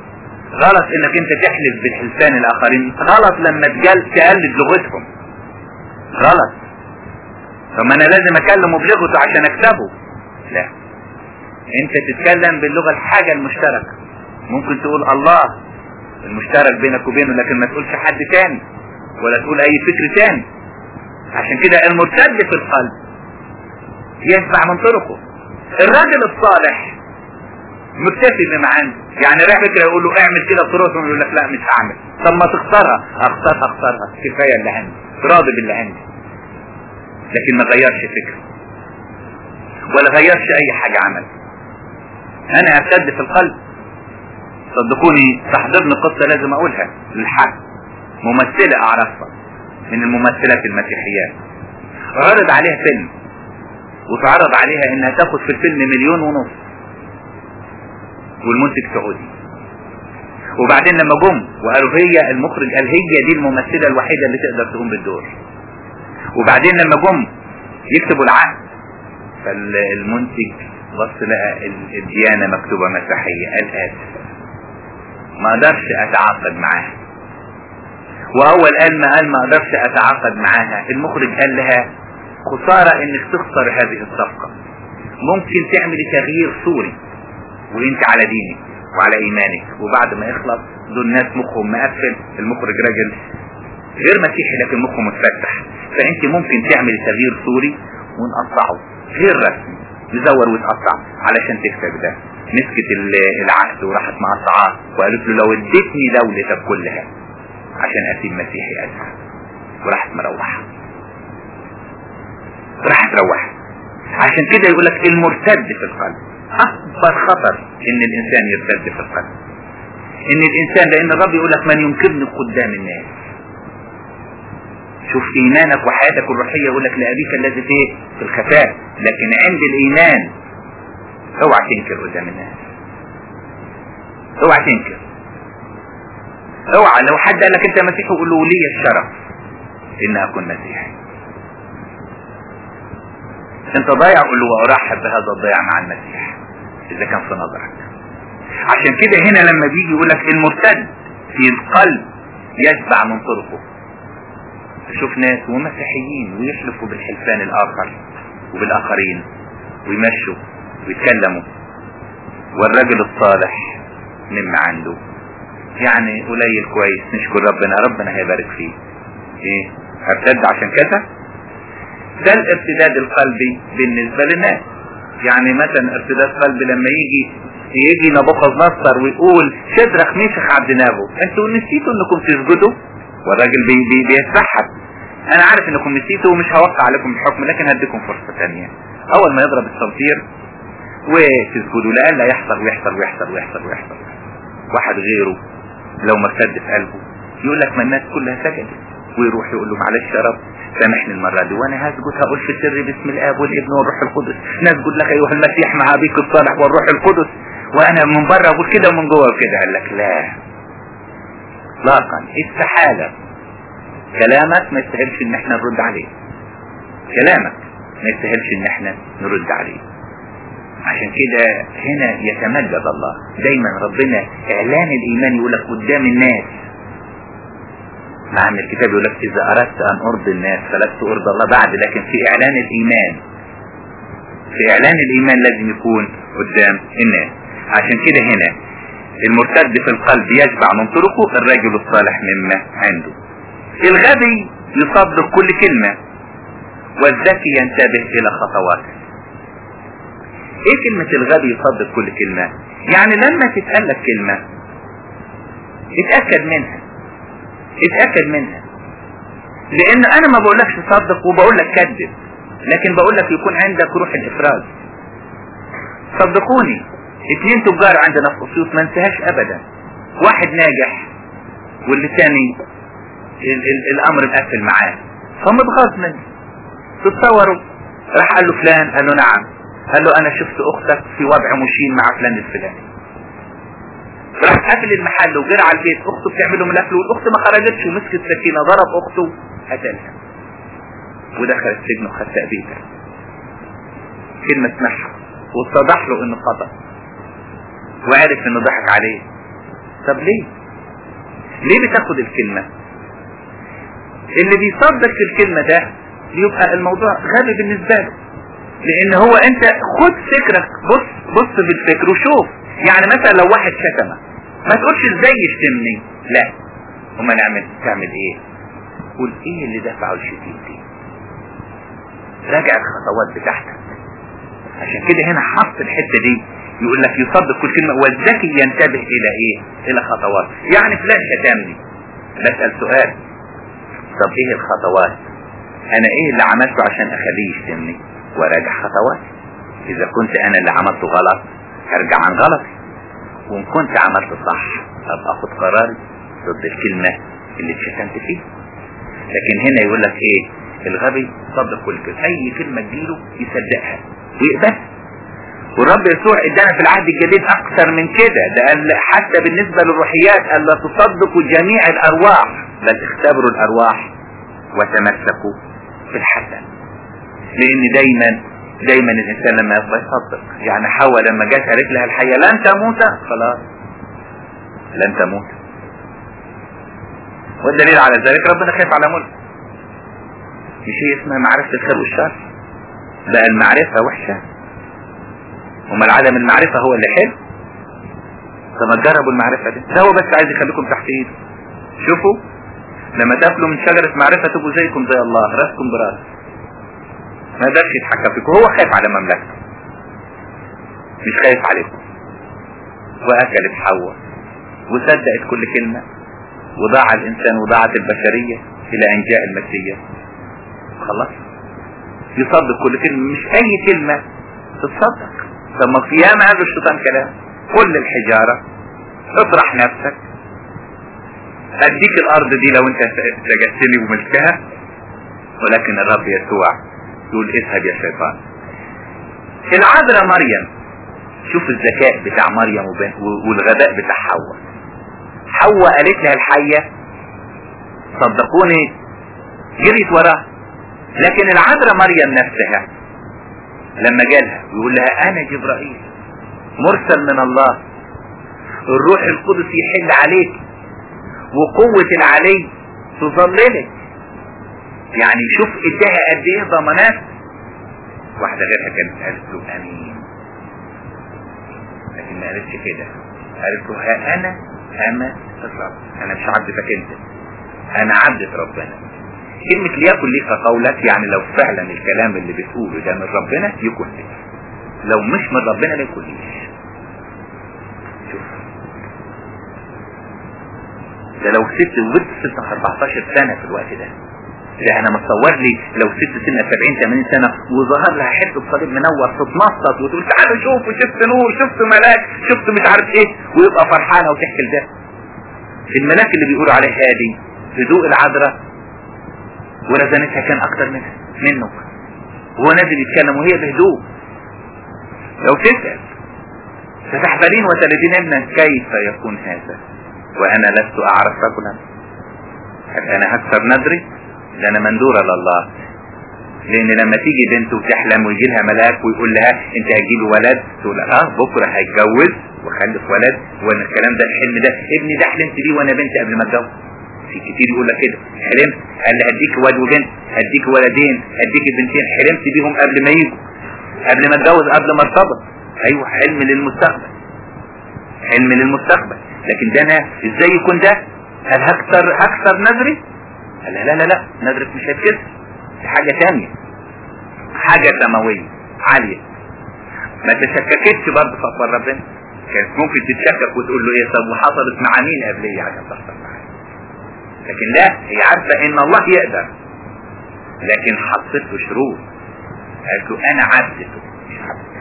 غلط انك انت تحلف بالحلفان الاخرين غلط لما تجل تقلد لغتهم غلط طب ما انا لازم اكلمه بلغته عشان اكسبه لا انت تتكلم باللغة الحاجة المشتركة ممكن تقول الله المشترك بينك وبينه لكن ما تقولش حد تاني ولا تقول اي فكر تاني عشان كده المرتد في القلب يتبع من طرقه الراجل الصالح مكتفي بما عنده يعني رايح فكره يقول له اعمل كده بطرقهم يقول لك لا مش هعمل طب ما تختارها اختارها اختارها كفايه اللي عندي راضي باللي عندي لكن ما غيرش فكره ولا غيرش اي حاجه عمل انا ارتد في القلب صدقوني تحضرني قصه لازم اقولها للحق ممثله اعرفها من الممثلات المسيحيات عرض عليها فيلم وتعرض عليها انها تاخد في الفيلم مليون ونص والمنتج سعودي وبعدين لما جم وقالوا هي المخرج قال هي دي الممثلة الوحيدة اللي تقدر تقوم بالدور وبعدين لما جم يكتبوا العقد فالمنتج بص لقى الديانة مكتوبة مسيحية قال اسف ما اقدرش اتعاقد معاها واول قال ما قال ما اقدرش اتعاقد معاها المخرج قال لها خسارة انك تخسر هذه الصفقة ممكن تعملي تغيير صوري وانت على دينك وعلى ايمانك وبعد ما يخلص دول ناس مخهم مقفل المخرج راجل غير مسيحي لكن مخه متفتح فانت ممكن تعملي تغيير صوري ونقطعه غير رسمي نزور وتقطع علشان تكسب ده مسكت العقد وراحت مقطعاه وقالت له لو اديتني دولتك كلها عشان اسيب مسيحي اسعى وراحت مروحه راحت روحت عشان كده يقول لك المرتد في القلب اكبر خطر ان الانسان يرتد في القلب ان الانسان لان الرب يقول لك من ينكرني قدام الناس شوف ايمانك وحياتك الروحية يقول لك لابيك الذي في في الخفاء لكن عند الايمان اوعى تنكر قدام الناس اوعى تنكر اوعى لو حد قال لك انت مسيحي قول له لي الشرف ان اكون مسيحي انت ضايع قول له وارحب بهذا الضياع مع المسيح اذا كان في نظرك عشان كده هنا لما بيجي يقول لك المرتد في القلب يتبع من طرقه تشوف ناس ومسيحيين ويحلفوا بالحلفان الاخر وبالاخرين ويمشوا ويتكلموا والرجل الصالح مما عنده يعني قليل كويس نشكر ربنا ربنا هيبارك فيه ايه ارتد عشان كده ده الارتداد القلبي بالنسبة للناس يعني مثلا ارتداد قلبي لما يجي يجي نبوخذ نصر ويقول شدرخ ميشخ عبد نابو انتوا نسيتوا انكم تسجدوا والراجل بي بي بيتسحب انا عارف انكم نسيتوا ومش هوقع عليكم الحكم لكن هديكم فرصة تانية اول ما يضرب الصنفير وتسجدوا لألا يحصل ويحصل ويحصل ويحصل ويحصل واحد غيره لو مرتد في قلبه يقول لك ما الناس كلها سجدت ويروح يقول له معلش يا رب سامحني المرة دي وانا هسجد هقول في السر باسم الاب والابن والروح القدس نسجد لك ايها المسيح مع ابيك الصالح والروح القدس وانا من بره اقول كده ومن جوه كده قال لك لا اطلاقا استحالة كلامك ما يستاهلش ان احنا نرد عليه كلامك ما يستاهلش ان احنا نرد عليه عشان كده هنا يتمجد الله دايما ربنا اعلان الايمان يقول لك قدام الناس مع ان الكتاب يقول لك اذا اردت ان ارضي الناس فلست ارضى الله بعد لكن في اعلان الايمان في اعلان الايمان لازم يكون قدام الناس عشان كده هنا المرتد في القلب يشبع من طرقه الرجل الصالح مما عنده الغبي يصدق كل كلمة والذكي ينتبه الى خطواته ايه كلمة الغبي يصدق كل كلمة يعني لما تتقال لك كلمة اتأكد منها اتأكد منها لان انا ما بقولكش صدق وبقول لك كذب لكن بقول لك يكون عندك روح الافراز صدقوني اتنين تجار عندنا في اسيوط ما انساهاش ابدا واحد ناجح واللي تاني ال ال الامر مقفل معاه فمتغاظ منه تتصوروا راح قال له فلان قال له نعم قال له انا شفت اختك في وضع مشين مع فلان الفلاني راح قفل المحل وجرى على البيت اخته بتعمله من الاكل والاخت ما خرجتش ومسكت سكينه ضرب اخته قتلها ودخل السجن وخد تأبيتها كلمة سمعها واتضح له انه خطأ وعرف انه ضحك عليه طب ليه ليه بتاخد الكلمة اللي بيصدق في الكلمة ده يبقى الموضوع غبي بالنسبة له لان هو انت خد فكرك بص بص بالفكر وشوف يعني مثلا لو واحد شتمك ما تقولش ازاي يشتمني لا وما نعمل تعمل ايه قول ايه اللي دفعه الشتيمتين راجع الخطوات بتاعتك عشان كده هنا حط الحتة دي يقول لك يصدق كل كلمة والذكي ينتبه الى ايه الى خطوات يعني فلان شتمني بسأل سؤال طب ايه الخطوات انا ايه اللي عملته عشان اخليه يشتمني وراجع خطوات اذا كنت انا اللي عملته غلط هرجع عن غلطي وان كنت عملت صح ابقى اخد قراري ضد الكلمة اللي اتشتمت فيها لكن هنا يقول لك ايه الغبي صدق كل كلمة اي كلمة تجيله يصدقها ويقبلها والرب يسوع ادانا في العهد الجديد اكثر من كده ده قال حتى بالنسبة للروحيات قال لا تصدقوا جميع الارواح بل اختبروا الارواح وتمسكوا في الحسن لان دايما دايما الانسان لما يبقى يصدق يعني حواء لما جت قالت لها الحية لن تموت خلاص لن تموت والدليل على ذلك ربنا خايف على ملك في شيء اسمه معرفة الخير والشر بقى المعرفة وحشة امال عدم المعرفة هو اللي حلو فما تجربوا المعرفة دي ده هو بس عايز يخليكم تحت ايده شوفوا لما تاكلوا من شجرة معرفة تبقوا زيكم زي الله راسكم براس ما يقدرش يتحكم فيكم هو خايف على مملكته مش خايف عليكم واكلت حواء وصدقت كل كلمة وضاع الانسان وضاعت البشرية الى ان جاء المسيح خلاص يصدق كل كلمة مش اي كلمة تتصدق ثم قيام هذا الشيطان كلام كل الحجارة اطرح نفسك اديك الارض دي لو انت سجدت لي وملكها ولكن الرب يسوع يقول اذهب يا شيطان العذراء مريم شوف الذكاء بتاع مريم والغباء بتاع حواء حواء قالت لها الحية صدقوني جريت وراها لكن العذراء مريم نفسها لما جالها يقول لها انا جبرائيل مرسل من الله الروح القدس يحل عليك وقوة العلي تظللك يعني شوف اداها قد ايه ضمانات واحدة غيرها كانت قالت له امين لكن ما قالتش كده قالت له ها انا انا الرب انا مش عبدتك انت انا عبدة ربنا كلمة ليكن ليك قولك يعني لو فعلا الكلام اللي بتقوله ده من ربنا يكون لك لو مش من ربنا ما يكونليش شوف ده لو ست ولدت ست 14 سنة في الوقت ده ده انا متصور لي لو ست سنة 70 80 سنة وظهر لها حتة صليب منور تتنطط وتقول تعالوا شوفوا شفت نور شفت ملاك شفت مش عارف ايه ويبقى فرحانة وتحكي لده الملاك اللي بيقولوا عليه هادي هدوء العذراء ورزانتها كان اكتر منها منه وهو نازل يتكلم وهي بهدوء لو تسأل فتحبلين وتلدين ابنا كيف يكون هذا وانا لست اعرف رجلا هل انا هكسر ندري ده انا مندورة لله لان لما تيجي بنت وتحلم ويجي لها ملاك ويقول لها انت هيجيله ولد تقول اه بكره هيتجوز وخلف ولد وانا الكلام ده الحلم ده ابني ده حلمت بيه وانا بنت قبل ما اتجوز في كتير يقول لك كده حلمت قال لي هديك واد وبنت هديك ولدين هديك بنتين حلمت بيهم قبل ما يجوا قبل ما اتجوز قبل ما ارتبط ايوه حلم للمستقبل حلم للمستقبل لكن ده انا ازاي يكون ده هل هكسر هكسر نذري قال لا لا لا نذرك مش هتكسر دي حاجة تانية حاجة سماوية عالية ما تشككتش برضه في اقوال ربنا كانت ممكن تتشكك وتقول له ايه طب وحصلت مع مين قبليه عشان تحصل معايا لكن لا هي عارفة ان الله يقدر لكن حطت له شروط قالت له انا عبدته مش عبدتك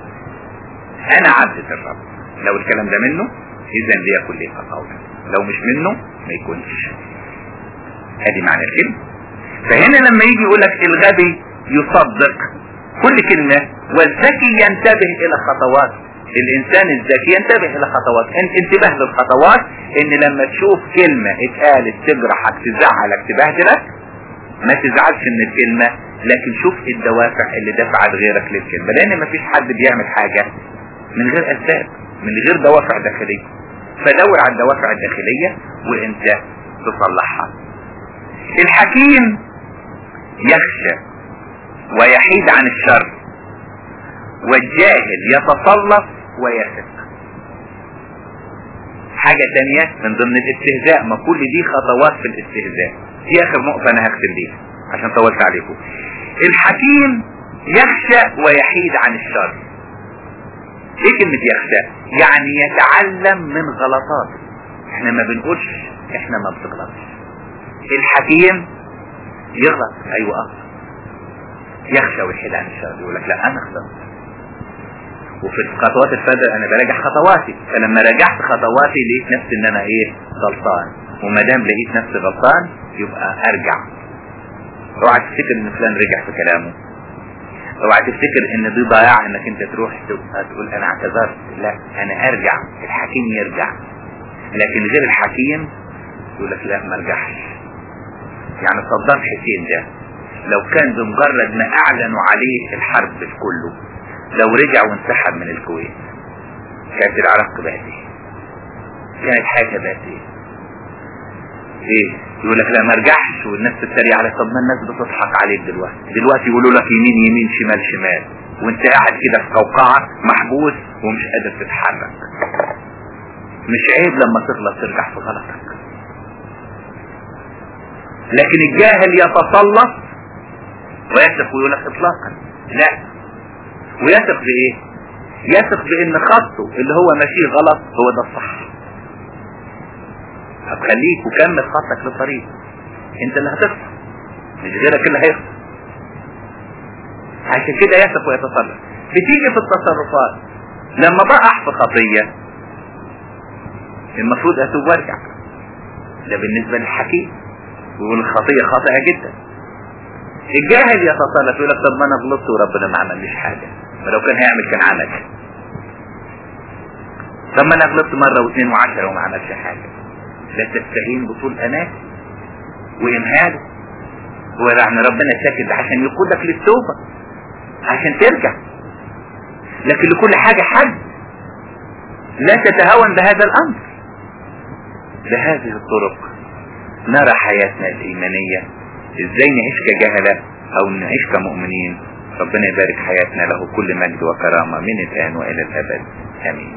انا عبدة الرب لو الكلام ده منه اذا ليكن لي قولا لو مش منه ما يكونش ادي معنى الكلمة فهنا لما يجي يقول لك الغبي يصدق كل كلمة والذكي ينتبه الى خطوات الانسان الذكي ينتبه الى خطوات انت انتبه للخطوات ان لما تشوف كلمة اتقالت تجرحك تزعلك تبهدلك ما تزعلش من الكلمة لكن شوف الدوافع اللي دفعت غيرك للكلمة لان ما فيش حد بيعمل حاجة من غير اسباب من غير دوافع داخلية فدور على الدوافع الداخلية وانت تصلحها الحكيم يخشى ويحيد عن الشر والجاهل يتسلط ويثق حاجة تانية من ضمن الاستهزاء ما كل دي خطوات في الاستهزاء دي اخر نقطة انا هختم بيها عشان طولت عليكم الحكيم يخشى ويحيد عن الشر ايه كلمة يخشى يعني يتعلم من غلطاته احنا ما بنقولش احنا ما بنغلطش الحكيم يغلط ايوه اه يخشى ويحيد عن الشر يقول لك لا انا غلطت وفي الخطوات الفجر انا براجع خطواتي فلما راجعت خطواتي لقيت نفسي ان انا ايه غلطان وما دام لقيت نفسي غلطان يبقى ارجع اوعى تفتكر ان فلان رجع في كلامه اوعى تفتكر ان دي ضياع انك انت تروح تبقى تقول انا اعتذرت لا انا ارجع الحكيم يرجع لكن غير الحكيم يقول لك لا ما ارجعش يعني صدام حسين ده لو كان بمجرد ما اعلنوا عليه الحرب كله لو رجع وانسحب من الكويت كانت العراق بقت ايه كانت حاجة بقت ايه ايه يقول لك لا ما ارجعش والناس تتريق عليك طب ما الناس بتضحك عليك دلوقتي دلوقتي يقولوا لك يمين يمين شمال شمال وانت قاعد كده في قوقعة محبوس ومش قادر تتحرك مش عيب لما تغلط ترجع في غلطك لكن الجاهل يتسلط ويثق ويقول لك اطلاقا لا ويثق بايه يثق بان خطه اللي هو ماشيه غلط هو ده الصح هتخليك وكمل خطك للطريق انت اللي هتخسر مش غيرك اللي هيخسر عشان كده يثق ويتصرف بتيجي في التصرفات لما بقع في خطية المفروض اتوب وارجع ده بالنسبة للحكيم يقول الخطية خاطئة جدا الجاهل يتصرف يقول لك طب ما انا غلطت وربنا ما عمليش حاجة ولو كان هيعمل كان عمل طب ما انا غلطت مرة واثنين وعشرة وما عملش حاجة لا تستهين بطول انات وامهاله هو يعني ربنا ساكت عشان يقودك للتوبة عشان ترجع لكن لكل حاجة حد لا تتهاون بهذا الامر بهذه الطرق نرى حياتنا الايمانية ازاي نعيش كجهلة او نعيش كمؤمنين ربنا يبارك حياتنا له كل مجد وكرامة من الان والى الابد امين